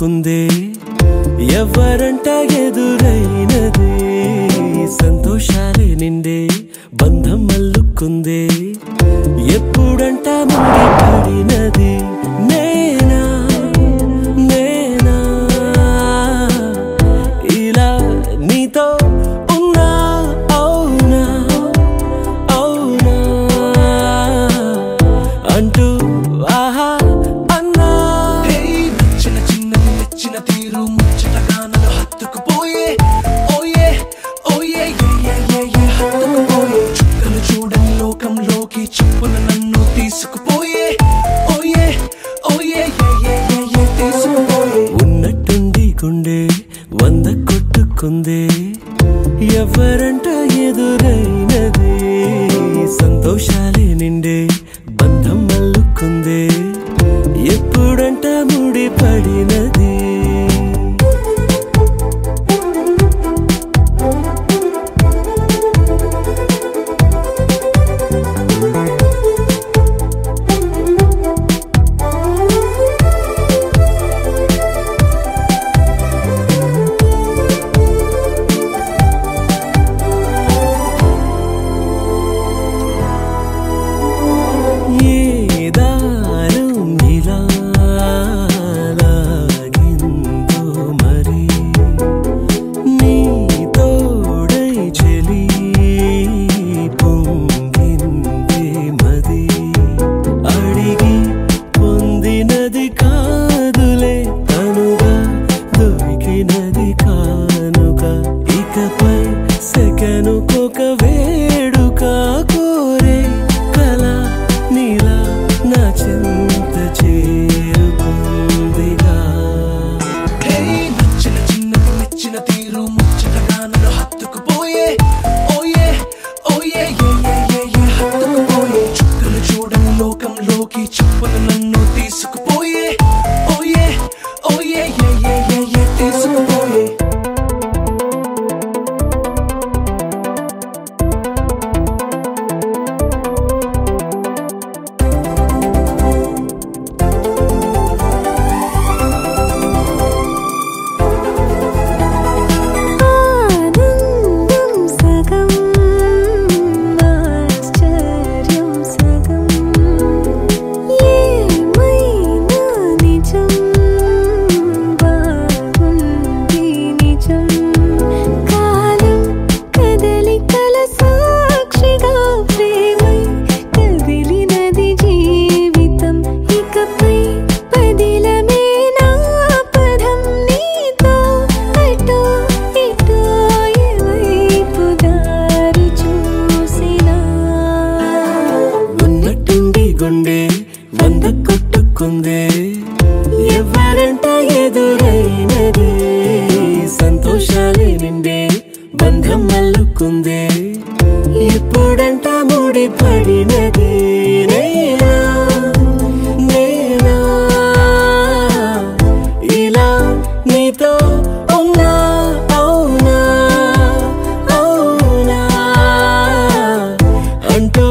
కొట్టుకుందే ఎవరంట ఎదురైనదే సంతోషాలే నిండే బంధం అల్లుకుందే ఎప్పుడంట ముడిపడినది నేనా నేనా ఇలా నీతో ఉన్నా అవునా అవునా అంటూ ఆహా అన్నా నచ్చిన చిన్నది నచ్చిన తీరు ముచ్చటగా నన్ను హత్తుకుపోయే ఓయే ఓయే ఏ ఏ ఏ ఏ హత్తుకుపోయే చుక్కలు చూడని లోకంలోకి చెప్పున నన్ను తీసుకుపోయే ఓయే ఓయే ఏ ఏ ఏ ఏ తీసుకుపోయే ఉన్నట్టుండి గుండె వంద కొట్టుకుందే ఎవరంట ఎదురైనదే సంతోషాలే నిండే బంధం అల్లుకుందే ఎప్పుడంట ముడిపడినది ఏ దారం ఇలా లాగిందో మరి నీ తోడై చెలి పొంగిందే మది అడిగి పొందినది కాదులే తనుగా దొరికినది కానుక ఇకపై సెకనుకొక వేడుక కోరే కల నీలా నా చింత చేరుకుందిగా హే నచ్చిన చిన్నది నచ్చిన తీరు ముచ్చటగా నన్ను హత్తుకుపోయే ఓయే ఓయే ఏ ఏ ఏ ఏ హత్తుకుపోయే చుక్కలు చూడని లోకంలోకి చెప్పున నన్ను తీసుకుపోయే ఓయే ఓయే ఏ ఏ ఏ ఏ తీసుకుపోయే ఆనందం సగం ఆశ్చర్యం సగం ఏమైనా నిజం బాగుంది నిజం కాలం కదలికల సాక్షిగా ప్రేమై కదిలినది జీవితం ఇకపై పదిలమే నా పదం నీతో అటో ఇటో ఎవైపు దారి చూసినా ఉన్నట్టుండి గుండె వంద కొట్టుకుందే ఎవరంట ఎదురైనదే సంతోషాలే నిండే బంధం అల్లుకుందే ఎప్పుడంట ముడిపడినది నేనా నేనా ఇలా నీతో ఉన్నా అవునా అవునా అంటూ